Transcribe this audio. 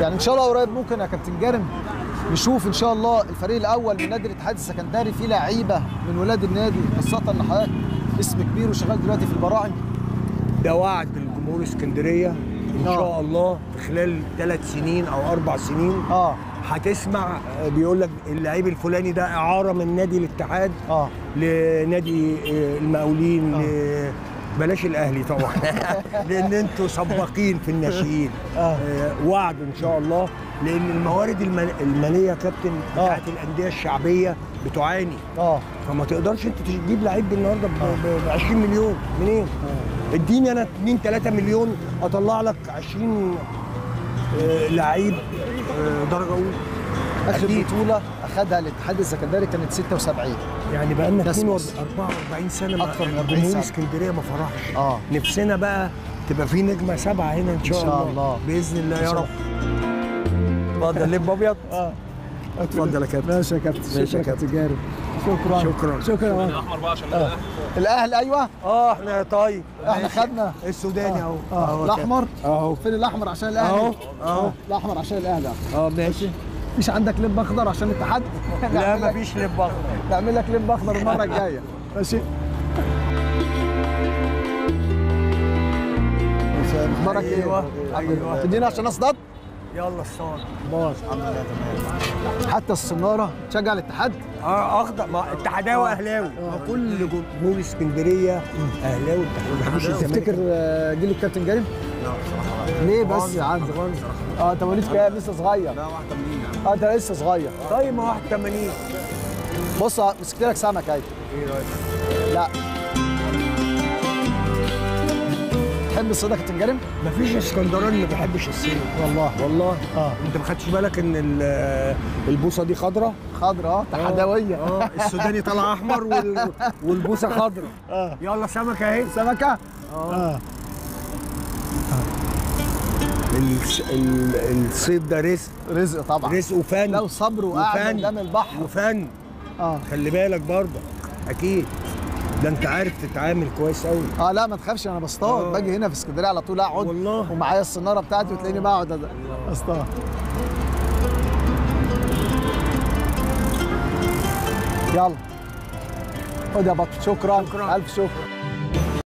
يعني ان شاء الله قريب ممكن يا كابتن جارم نشوف ان شاء الله الفريق الاول من نادي الاتحاد السكندري فيه لعيبه من ولاد النادي خاصه ان حضرتك اسم كبير وشغال دلوقتي في البراعم ده وعد لجمهور اسكندريه ان آه. شاء الله في خلال ثلاث سنين او اربع سنين اه هتسمع آه، بيقول لك اللعيب الفلاني ده اعاره من نادي الاتحاد اه لنادي آه، المقاولين ل- بلاش الاهلي طبعا لان انتوا سباقين في الناشئين آه. آه، وعد ان شاء الله لان الموارد المال- الماليه يا كابتن بتاعت الانديه الشعبيه بتعاني اه فما تقدرش انت تجيب لعيب النهارده ب 20 مليون منين؟ اديني انا 2 3 مليون اطلع لك 20 آه، لعيب آه، درجه اولى اخر أكيد. بطوله اخذها الاتحاد السكندري كانت 76 يعني بقى لنا ده 44 سنه ما- أكتر من 40 جمهور سنة. اسكندريه ما فرحش اه نفسنا بقى تبقى في نجمه سبعه هنا ان شاء, إن شاء الله. باذن الله إن يا شاء رب اتفضل لب ابيض اه اتفضل يا كابتن ماشي يا كابتن ماشي يا كابتن. جارم شكرا شكرا شكرا الاحمر بقى عشان آه. الاهلي ايوه اه احنا طيب احنا خدنا السوداني اهو اه أهو الاحمر اهو فين الاحمر عشان الاهلي اهو اهو الاحمر عشان الاهلي اه ماشي مفيش عندك لب اخضر عشان الاتحاد لا نعمل لك- مفيش لب اخضر نعمل لك لب اخضر المره الجايه ماشي اخبارك ايه؟ أيوة، الحمد لله. أيوة. تدينا عشان اصطاد؟ يلا الصاد باظ الحمد لله تمام حتى الصناره تشجع الاتحاد؟ اه اخضر ما اتحداوي اهلاوي ما كل جمهور اسكندريه اهلاوي اتحداوي ما بيحبش الزمالك تفتكر آه، جيل الكابتن جارم؟ ليه بس يا عم؟ اه انت ماليش كام لسه صغير لا 81 يعني اه انت لسه صغير طيب ما 81 بص مسكت لك سمك اهي ايه رايك؟ لا تحب الصيد يا كابتن جارم؟ مفيش اسكندراني ما بيحبش الصيد والله والله اه انت ما خدتش بالك ان ال- البوصه دي خضراء خضرا اه تحدويه اه السوداني طالع احمر وال... والبوصه خضراء اه يلا سمكه اهي سمكه اه الس- ال- الصيد ده رزق رزق طبعا رزق وفن لو صبر وقعد وفن. قدام البحر وفن اه خلي بالك برضه اكيد ده انت عارف تتعامل كويس قوي اه لا ما تخافش انا بصطاد آه. باجي هنا في اسكندريه على طول اقعد والله. ومعايا الصناره بتاعتي وتلاقيني بقعد أد- اصطاد يلا خد يا بطل شكرا شكراً. الف شكر